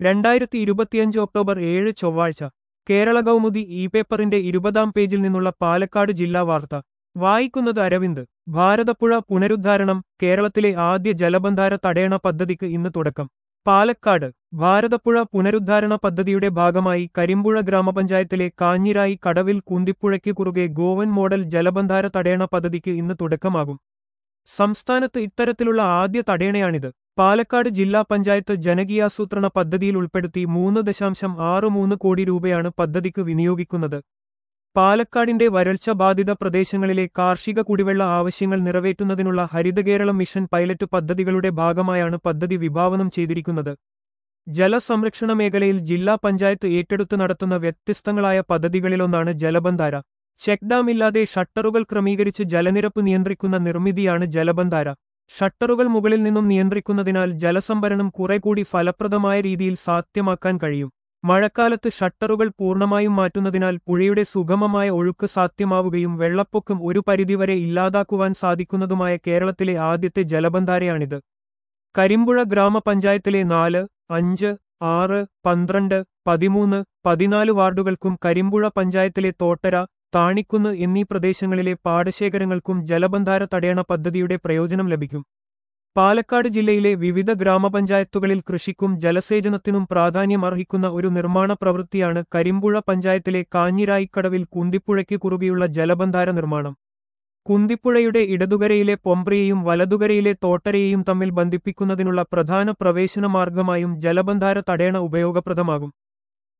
രണ്ടായിരത്തി ഇരുപത്തിയഞ്ച് ഒക്ടോബർ ഏഴ് ചൊവ്വാഴ്ച കേരള കൗമുദി ഇ പേപ്പറിന്റെ ഇരുപതാം പേജിൽ നിന്നുള്ള പാലക്കാട് ജില്ലാ വാർത്ത വായിക്കുന്നത് അരവിന്ദ് ഭാരതപ്പുഴ പുനരുദ്ധാരണം കേരളത്തിലെ ആദ്യ ജലബന്ധാര തടയണ പദ്ധതിക്ക് ഇന്ന് തുടക്കം പാലക്കാട് ഭാരതപ്പുഴ പുനരുദ്ധാരണ പദ്ധതിയുടെ ഭാഗമായി കരിമ്പുഴ ഗ്രാമപഞ്ചായത്തിലെ കാഞ്ഞിരായി കടവിൽ കുന്തിപ്പുഴയ്ക്ക് കുറുകെ ഗോവൻ മോഡൽ ജലബന്ധാര തടയണ പദ്ധതിക്ക് ഇന്ന് തുടക്കമാകും സംസ്ഥാനത്ത് ഇത്തരത്തിലുള്ള ആദ്യ തടയണയാണിത് പാലക്കാട് ജില്ലാ പഞ്ചായത്ത് ജനകീയാസൂത്രണ പദ്ധതിയിൽ ഉൾപ്പെടുത്തി മൂന്ന് ദശാംശം ആറ് മൂന്ന് കോടി രൂപയാണ് പദ്ധതിക്ക് വിനിയോഗിക്കുന്നത് പാലക്കാടിന്റെ വരൾച്ച ബാധിത പ്രദേശങ്ങളിലെ കാർഷിക കുടിവെള്ള ആവശ്യങ്ങൾ നിറവേറ്റുന്നതിനുള്ള ഹരിതകേരളം മിഷൻ പൈലറ്റ് പദ്ധതികളുടെ ഭാഗമായാണ് പദ്ധതി വിഭാവനം ചെയ്തിരിക്കുന്നത് ജലസംരക്ഷണ മേഖലയിൽ ജില്ലാ പഞ്ചായത്ത് ഏറ്റെടുത്ത് നടത്തുന്ന വ്യത്യസ്തങ്ങളായ പദ്ധതികളിലൊന്നാണ് ജലബന്ധാര ചെക്ക് ഡാമില്ലാതെ ഷട്ടറുകൾ ക്രമീകരിച്ച് ജലനിരപ്പ് നിയന്ത്രിക്കുന്ന നിർമ്മിതിയാണ് ജലബന്ധാര ഷട്ടറുകൾ മുകളിൽ നിന്നും നിയന്ത്രിക്കുന്നതിനാൽ ജലസംഭരണം കുറെ കൂടി ഫലപ്രദമായ രീതിയിൽ സാധ്യമാക്കാൻ കഴിയും മഴക്കാലത്ത് ഷട്ടറുകൾ പൂർണ്ണമായും മാറ്റുന്നതിനാൽ പുഴയുടെ സുഗമമായ ഒഴുക്ക് സാധ്യമാവുകയും വെള്ളപ്പൊക്കം ഒരു പരിധിവരെ ഇല്ലാതാക്കുവാൻ സാധിക്കുന്നതുമായ കേരളത്തിലെ ആദ്യത്തെ ജലബന്ധാരയാണിത് കരിമ്പുഴ ഗ്രാമപഞ്ചായത്തിലെ നാല് അഞ്ച് ആറ് പന്ത്രണ്ട് പതിമൂന്ന് പതിനാല് വാർഡുകൾക്കും കരിമ്പുഴ പഞ്ചായത്തിലെ തോട്ടര താണിക്കുന്ന് എന്നീ പ്രദേശങ്ങളിലെ പാടശേഖരങ്ങൾക്കും ജലബന്ധാര തടയണ പദ്ധതിയുടെ പ്രയോജനം ലഭിക്കും പാലക്കാട് ജില്ലയിലെ വിവിധ ഗ്രാമപഞ്ചായത്തുകളിൽ കൃഷിക്കും ജലസേചനത്തിനും പ്രാധാന്യം അർഹിക്കുന്ന ഒരു നിർമ്മാണ പ്രവൃത്തിയാണ് കരിമ്പുഴ പഞ്ചായത്തിലെ കാഞ്ഞിരായിക്കടവിൽ കുന്തിപ്പുഴയ്ക്ക് കുറുകെയുള്ള ജലബന്ധാര നിർമ്മാണം കുന്തിപ്പുഴയുടെ ഇടതുകരയിലെ പൊമ്പ്രയെയും വലതുകരയിലെ തോട്ടരയെയും തമ്മിൽ ബന്ധിപ്പിക്കുന്നതിനുള്ള പ്രധാന പ്രവേശന മാർഗമായും ജലബന്ധാര തടയണ ഉപയോഗപ്രദമാകും